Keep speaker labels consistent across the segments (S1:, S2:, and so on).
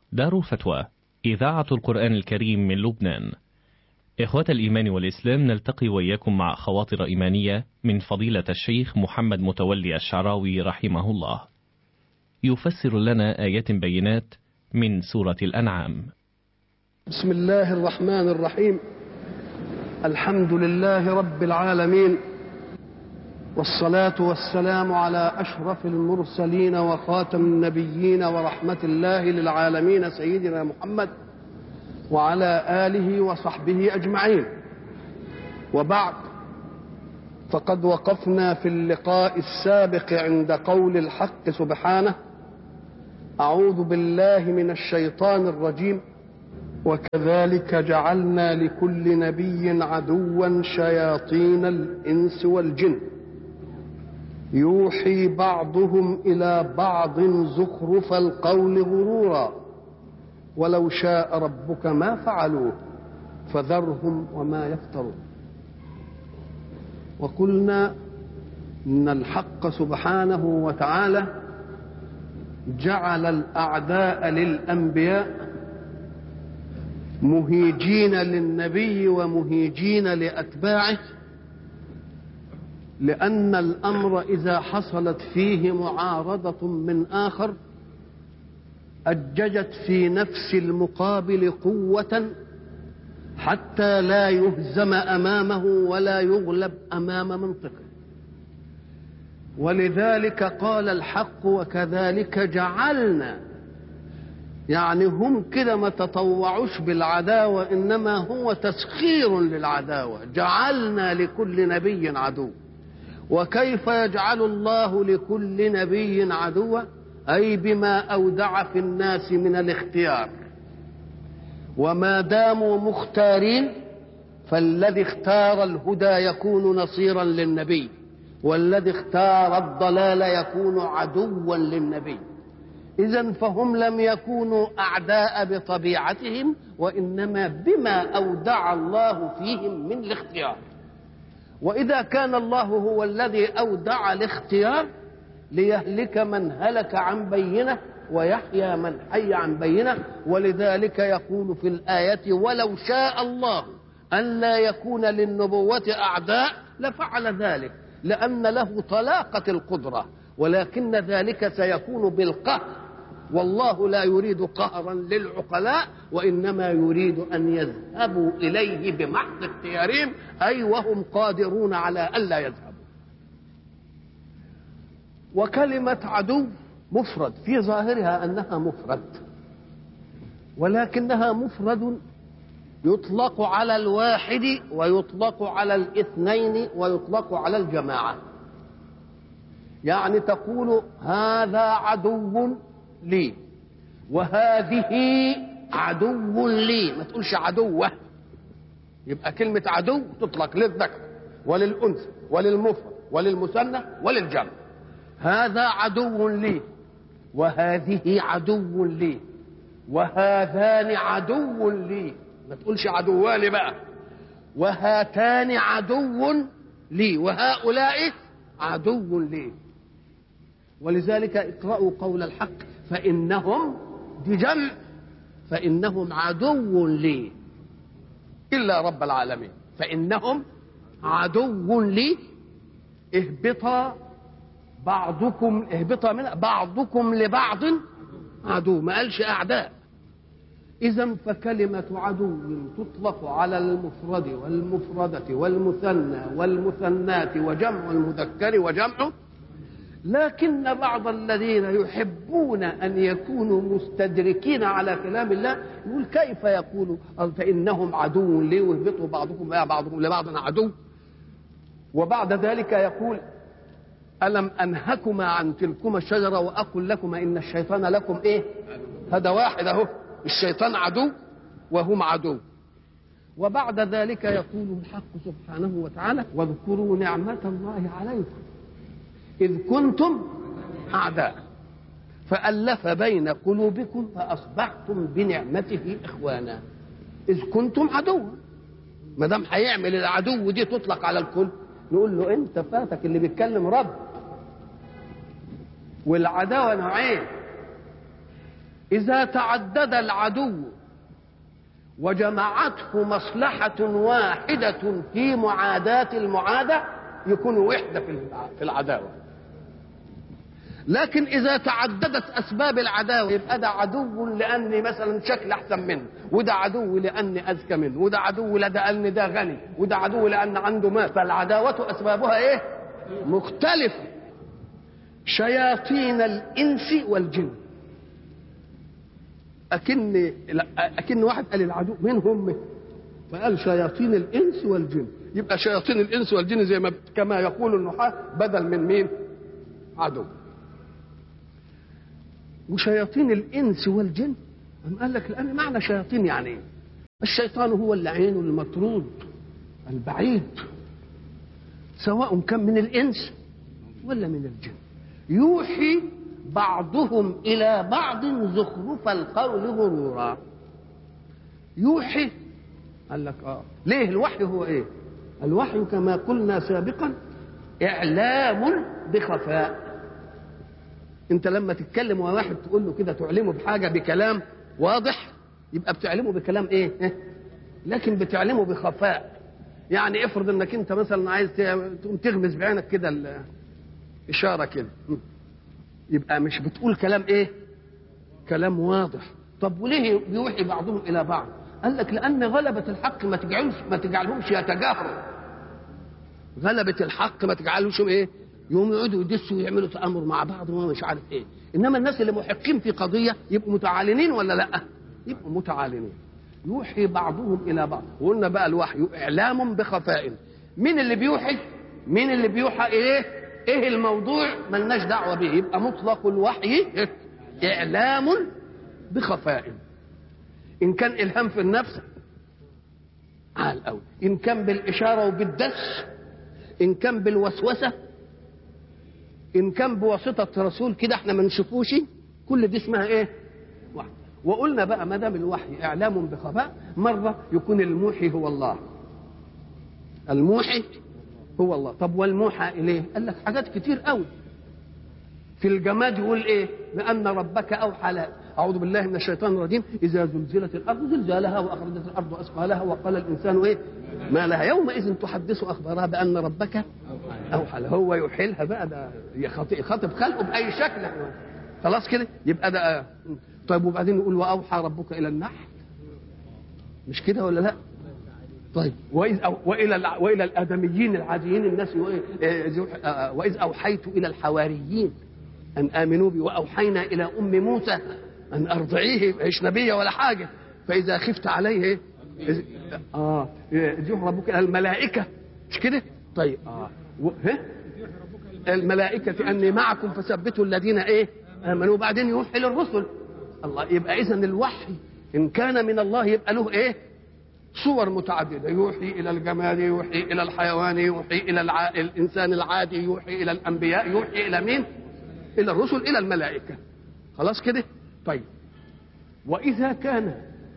S1: دار الفتوى إذاعة القرآن الكريم من لبنان إخوة الإيمان والإسلام نلتقي وإياكم مع خواطر إيمانية من فضيلة الشيخ محمد متولي الشعراوي رحمه الله يفسر لنا آيات بينات من سورة الأنعام
S2: بسم الله الرحمن الرحيم الحمد لله رب العالمين والصلاة والسلام على أشرف المرسلين وخاتم النبيين ورحمة الله للعالمين سيدنا محمد وعلى آله وصحبه أجمعين وبعد فقد وقفنا في اللقاء السابق عند قول الحق سبحانه أعوذ بالله من الشيطان الرجيم وكذلك جعلنا لكل نبي عدوا شياطين الإنس والجن يوحي بعضهم الى بعض زخرف القول غرورا ولو شاء ربك ما فعلوه فذرهم وما يفترون وقلنا ان الحق سبحانه وتعالى جعل الاعداء للانبياء مهيجين للنبي ومهيجين لاتباعه لأن الأمر إذا حصلت فيه معارضة من آخر أججت في نفس المقابل قوة حتى لا يهزم أمامه ولا يغلب أمام منطقه ولذلك قال الحق وكذلك جعلنا يعني هم كده ما تطوعوش بالعداوة إنما هو تسخير للعداوة جعلنا لكل نبي عدو وكيف يجعل الله لكل نبي عدوا اي بما اودع في الناس من الاختيار وما داموا مختارين فالذي اختار الهدى يكون نصيرا للنبي والذي اختار الضلال يكون عدوا للنبي اذا فهم لم يكونوا اعداء بطبيعتهم وانما بما اودع الله فيهم من الاختيار واذا كان الله هو الذي اودع الاختيار ليهلك من هلك عن بينه ويحيى من حي عن بينه ولذلك يقول في الايه ولو شاء الله ان لا يكون للنبوه اعداء لفعل ذلك لان له طلاقه القدره ولكن ذلك سيكون بالقهر والله لا يريد قهرا للعقلاء وانما يريد ان يذهبوا اليه بمحض اختيارهم اي وهم قادرون على الا يذهبوا وكلمه عدو مفرد في ظاهرها انها مفرد ولكنها مفرد يطلق على الواحد ويطلق على الاثنين ويطلق على الجماعه يعني تقول هذا عدو لي وهذه عدو لي ما تقولش عدوة يبقى كلمة عدو تطلق للذكر وللأنثى وللمفرد وللمثنى وللجمع هذا عدو لي وهذه عدو لي وهذان عدو لي ما تقولش عدوان بقى وهاتان عدو لي وهؤلاء عدو لي ولذلك اقرأوا قول الحق فإنهم دي جمع فإنهم عدو لي إلا رب العالمين فإنهم عدو لي اهبطا بعضكم اهبطا من بعضكم لبعض عدو ما قالش أعداء إذا فكلمة عدو تطلق على المفرد والمفردة والمثنى والمثنات وجمع المذكر وجمعه لكن بعض الذين يحبون ان يكونوا مستدركين على كلام الله يقول كيف يقول فانهم عدو لي واهبطوا بعضكم يا بعضكم لبعض عدو وبعد ذلك يقول الم انهكما عن تلكما الشجره واقل لكما ان الشيطان لكم ايه هذا واحد اهو الشيطان عدو وهم عدو وبعد ذلك يقول الحق سبحانه وتعالى واذكروا نعمه الله عليكم إذ كنتم أعداء فألف بين قلوبكم فأصبحتم بنعمته إخوانا إذ كنتم عدوا ما دام هيعمل العدو دي تطلق على الكل نقول له أنت فاتك اللي بيتكلم رب والعداوة نوعين إذا تعدد العدو وجمعته مصلحة واحدة في معاداة المعادة يكون وحدة في العداوة لكن إذا تعددت أسباب العداوة يبقى ده عدو لأني مثلا شكل أحسن منه وده عدو لأني أذكى منه وده عدو لأن ده غني وده عدو لأن عنده مال فالعداوة أسبابها إيه؟ مختلفة شياطين الإنس والجن أكن أكن واحد قال العدو مين هم؟ فقال شياطين الإنس والجن يبقى شياطين الإنس والجن زي ما كما يقول النحاة بدل من مين؟ عدو وشياطين الانس والجن أم قال لك لان معنى شياطين يعني ايه الشيطان هو اللعين المطرود البعيد سواء كان من الانس ولا من الجن يوحي بعضهم الى بعض زخرف القول غرورا يوحي قال لك اه ليه الوحي هو ايه الوحي كما قلنا سابقا اعلام بخفاء انت لما تتكلم مع واحد تقول له كده تعلمه بحاجه بكلام واضح يبقى بتعلمه بكلام ايه لكن بتعلمه بخفاء يعني افرض انك انت مثلا عايز تقوم تغمز بعينك كده اشاره كده يبقى مش بتقول كلام ايه كلام واضح طب وليه بيوحي بعضهم الى بعض قال لك لان غلبه الحق ما تجعلش ما تجعلهمش يتجاهروا غلبه الحق ما تجعلهمش ايه يقوموا يقعدوا يدسوا ويعملوا تامر مع بعض وما مش عارف ايه انما الناس اللي محقين في قضيه يبقوا متعالنين ولا لا يبقوا متعالنين يوحي بعضهم الى بعض وقلنا بقى الوحي اعلام بخفاء مين اللي بيوحي مين اللي بيوحى ايه ايه الموضوع ملناش دعوه به يبقى مطلق الوحي اعلام بخفاء ان كان الهام في النفس عال قوي ان كان بالاشاره وبالدس ان كان بالوسوسه ان كان بواسطه رسول كده احنا ما نشوفوش كل دي اسمها ايه وحي وقلنا بقى ما دام الوحي اعلام بخفاء مره يكون الموحي هو الله الموحي هو الله طب والموحى اليه قال لك حاجات كتير قوي في الجماد يقول ايه بان ربك اوحى لها اعوذ بالله من الشيطان الرجيم اذا زلزلت الارض زلزالها واخرجت الارض اثقالها وقال الانسان ايه ما لها يومئذ تحدث اخبارها بان ربك اوحى لها هو يحيلها بقى ده يخاطب خلقه باي شكل خلاص كده يبقى ده طيب وبعدين يقول واوحى ربك الى النحل مش كده ولا لا طيب وإذ أو والى والى الادميين العاديين الناس واذ اوحيت الى الحواريين ان امنوا بي واوحينا الى ام موسى ان ارضعيه مش نبيه ولا حاجه فاذا خفت عليه اه يوحي ربك الى الملائكه مش كده طيب اه و... الملائكه اني معكم فثبتوا الذين ايه امنوا وبعدين يوحي للرسل الله يبقى اذا الوحي ان كان من الله يبقى له ايه صور متعدده يوحي الى الجماد يوحي الى الحيوان يوحي الى الع... الانسان العادي يوحي الى الانبياء يوحي الى مين الى الرسل الى الملائكه خلاص كده طيب واذا كان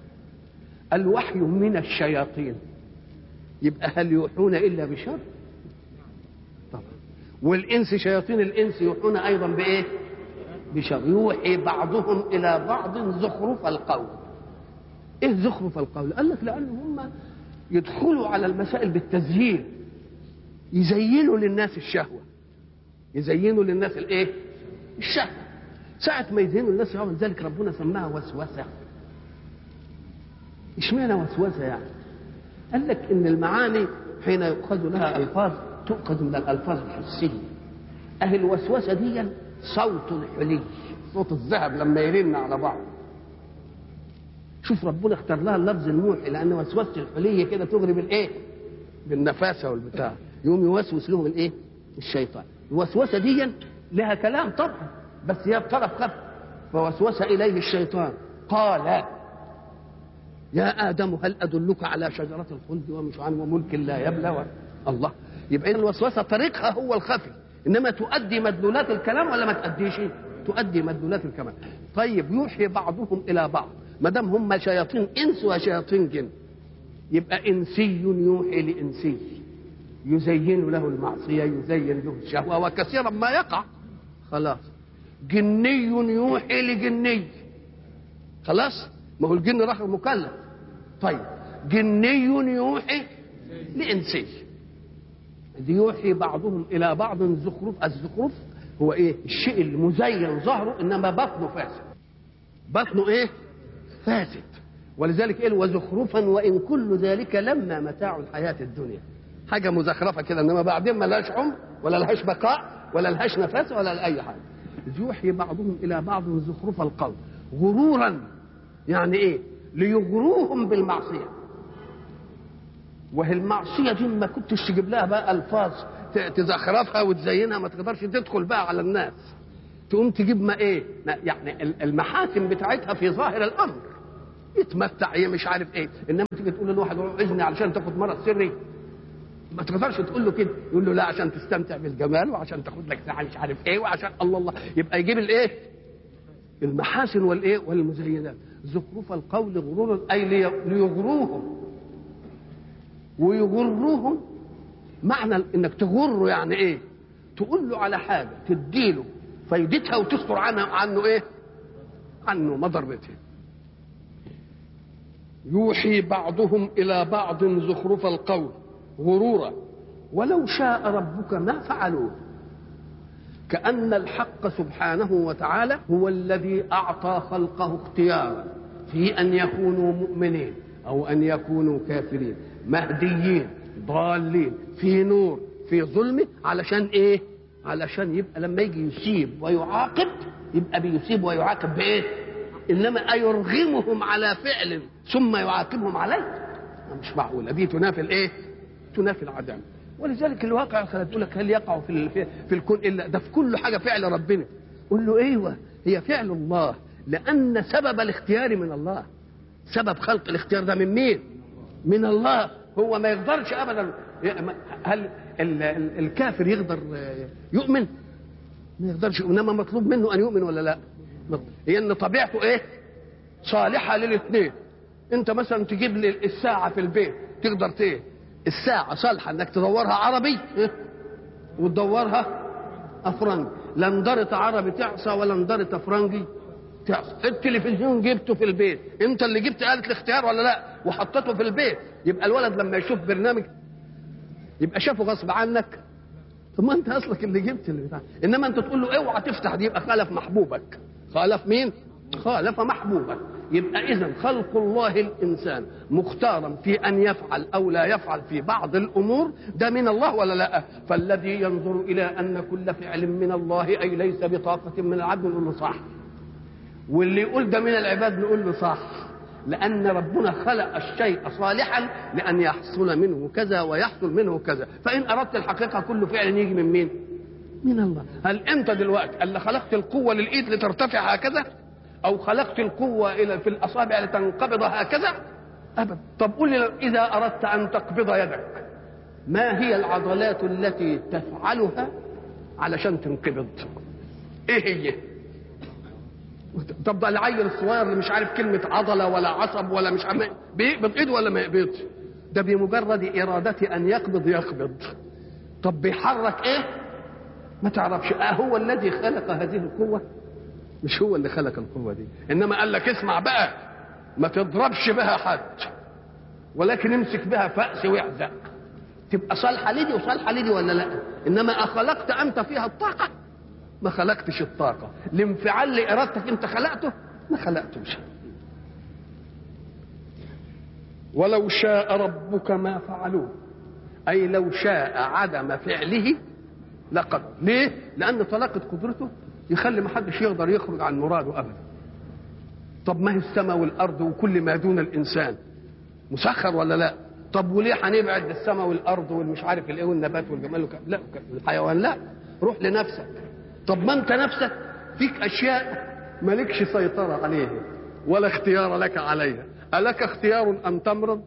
S2: الوحي من الشياطين يبقى هل يوحون الا بشر طبعا والانس شياطين الانس يوحون ايضا بايه بشر يوحي بعضهم الى بعض زخرف القول ايه زخرف القول قال لك لان هم يدخلوا على المسائل بالتزيين يزينوا للناس الشهوه يزينوا للناس الايه الشهوه ساعة ما يزينوا الناس يوم ذلك ربنا سماها وسوسة اشمعنى وسوسة يعني قال لك ان المعاني حين يؤخذ لها الفاظ تؤخذ من الالفاظ الحسية اهل الوسوسة دي صوت الحلي صوت الذهب لما يرن على بعض شوف ربنا اختار لها اللفظ الموحي لان وسوسه الحليه كده تغرب الايه؟ بالنفاسه والبتاع يقوم يوسوس لهم الايه؟ الشيطان الوسوسه دي لها كلام طبعا بس هي بطرف خف فوسوس اليه الشيطان قال يا ادم هل ادلك على شجره الخلد ومش عن وملك لا يبلى و... الله يبقى الوسوسه طريقها هو الخفي انما تؤدي مدلولات الكلام ولا ما تؤديش؟ تؤدي مدلولات الكلام طيب يوحي بعضهم الى بعض ما دام هم شياطين انس وشياطين جن يبقى انسي يوحي لانسي يزين له المعصيه يزين له الشهوه وكثيرا ما يقع خلاص جني يوحي لجني خلاص ما هو الجن رخر مكلف طيب جني يوحي لإنسي يوحي بعضهم إلى بعض زخرف الزخرف هو إيه الشيء المزين ظهره إنما بطنه فاسد بطنه إيه فاسد ولذلك إيه وزخرفا وإن كل ذلك لما متاع الحياة الدنيا حاجة مزخرفة كده إنما بعدين ما لهاش عمر ولا لهاش بقاء ولا لهاش نفس ولا لأي حاجة يوحي بعضهم إلى بعض زخرف القول غرورا يعني إيه ليغروهم بالمعصية وهي المعصية دي ما كنتش تجيب لها بقى ألفاظ تزخرفها وتزينها ما تقدرش تدخل بقى على الناس تقوم تجيب ما ايه ما يعني المحاسن بتاعتها في ظاهر الامر يتمتع ايه مش عارف ايه انما تيجي تقول لواحد اذني علشان تاخد مرض سري ما تقدرش تقول له كده يقول له لا عشان تستمتع بالجمال وعشان تاخد لك ساعه مش عارف ايه وعشان الله الله يبقى يجيب الايه المحاسن والايه والمزينات زخرف القول غرورا اي ليغروهم ويغروهم معنى انك تغره يعني ايه تقول له على حاجه تديله فايدتها وتستر عنها عنه ايه عنه مضرته يوحي بعضهم الى بعض زخرف القول غرورا ولو شاء ربك ما فعلوه كأن الحق سبحانه وتعالى هو الذي أعطى خلقه اختيارا في أن يكونوا مؤمنين أو أن يكونوا كافرين مهديين ضالين في نور في ظلمه علشان إيه؟ علشان يبقى لما يجي يسيب ويعاقب يبقى بيسيب ويعاقب بإيه؟ إنما أيرغمهم على فعل ثم يعاقبهم عليه؟ مش معقولة دي تنافي الإيه؟ تنافي العدم ولذلك الواقع تقول لك هل يقع في في الكون الا ده في كل حاجه فعل ربنا قول له ايوه هي فعل الله لان سبب الاختيار من الله سبب خلق الاختيار ده من مين من الله هو ما يقدرش ابدا هل الكافر يقدر يؤمن ما يقدرش انما مطلوب منه ان يؤمن ولا لا هي ان طبيعته ايه صالحه للاثنين انت مثلا تجيب لي الساعه في البيت تقدر ايه الساعة صالحة انك تدورها عربي وتدورها افرنجي لا ندرت عربي تعصى ولا ندرت افرنجي تعصى التلفزيون جبته في البيت انت اللي جبت آلة الاختيار ولا لا وحطيته في البيت يبقى الولد لما يشوف برنامج يبقى شافه غصب عنك طب ما انت اصلك اللي جبت اللي بتاع انما انت تقول له اوعى تفتح دي يبقى خالف محبوبك خالف مين خالف محبوبك يبقى اذا خلق الله الانسان مختارا في ان يفعل او لا يفعل في بعض الامور ده من الله ولا لا فالذي ينظر الى ان كل فعل من الله اي ليس بطاقه من العبد نقول له صح واللي يقول ده من العباد نقول له صح لان ربنا خلق الشيء صالحا لان يحصل منه كذا ويحصل منه كذا فان اردت الحقيقه كل فعل يجي من مين من الله هل انت دلوقتي اللي خلقت القوه للايد لترتفع هكذا او خلقت القوه الى في الاصابع لتنقبض هكذا ابدا طب قل لي اذا اردت ان تقبض يدك ما هي العضلات التي تفعلها علشان تنقبض ايه هي طب ده العيل الصغير اللي مش عارف كلمه عضله ولا عصب ولا مش عارف بيقبض ايده ولا ما يقبضش ده بمجرد ارادته ان يقبض يقبض طب بيحرك ايه ما تعرفش اه هو الذي خلق هذه القوه مش هو اللي خلق القوه دي انما قال لك اسمع بقى ما تضربش بها حد ولكن امسك بها فأس واعزق تبقى صالحه لدي وصالحه لدي ولا لا انما اخلقت انت فيها الطاقه ما خلقتش الطاقه الانفعال لارادتك انت خلقته ما خلقتوش ولو شاء ربك ما فعلوه اي لو شاء عدم فعله لقد ليه لان طلاقه قدرته يخلي ما حدش يقدر يخرج عن مراده ابدا طب ما هي السماء والارض وكل ما دون الانسان مسخر ولا لا طب وليه هنبعد السماء والارض والمش عارف الايه والنبات والجمال وك... لا الحيوان لا روح لنفسك طب ما انت نفسك فيك اشياء مالكش سيطره عليها ولا اختيار لك عليها الك اختيار ان تمرض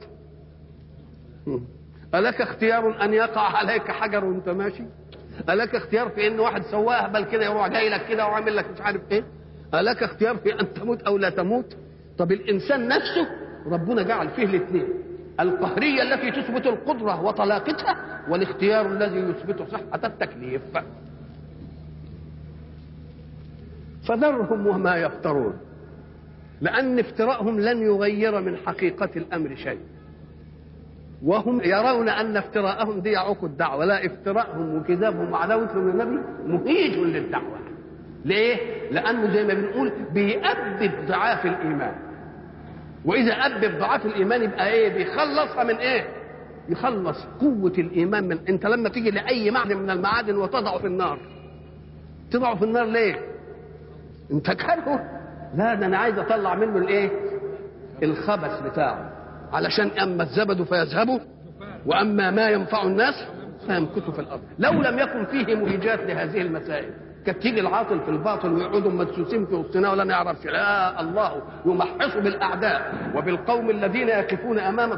S2: الك اختيار ان يقع عليك حجر وانت ماشي ألك اختيار في ان واحد سواه اهبل كده يروح جاي لك كده وعامل لك مش عارف ايه ألك اختيار في ان تموت او لا تموت طب الانسان نفسه ربنا جعل فيه الاثنين القهرية التي تثبت القدرة وطلاقتها والاختيار الذي يثبت صحة التكليف فذرهم وما يفترون لأن افتراءهم لن يغير من حقيقة الأمر شيء وهم يرون أن افتراءهم دي يعوق الدعوة لا افتراءهم وكذابهم وعداوتهم للنبي مهيج للدعوة ليه؟ لأنه زي ما بنقول بيأبد ضعاف الإيمان وإذا أبد ضعاف الإيمان يبقى إيه؟ بيخلصها من إيه؟ يخلص قوة الإيمان من أنت لما تيجي لأي معدن من المعادن وتضعه في النار تضعه في النار ليه؟ أنت كاره لا ده أنا عايز أطلع منه الإيه؟ الخبث بتاعه علشان أما الزبد فيذهبوا وأما ما ينفع الناس فيمكث في الأرض لو لم يكن فيه مهيجات لهذه المسائل كانت تيجي العاطل في الباطل ويقعدوا مدسوسين في وسطنا ولا نعرف لا الله يمحص بالاعداء وبالقوم الذين يقفون امام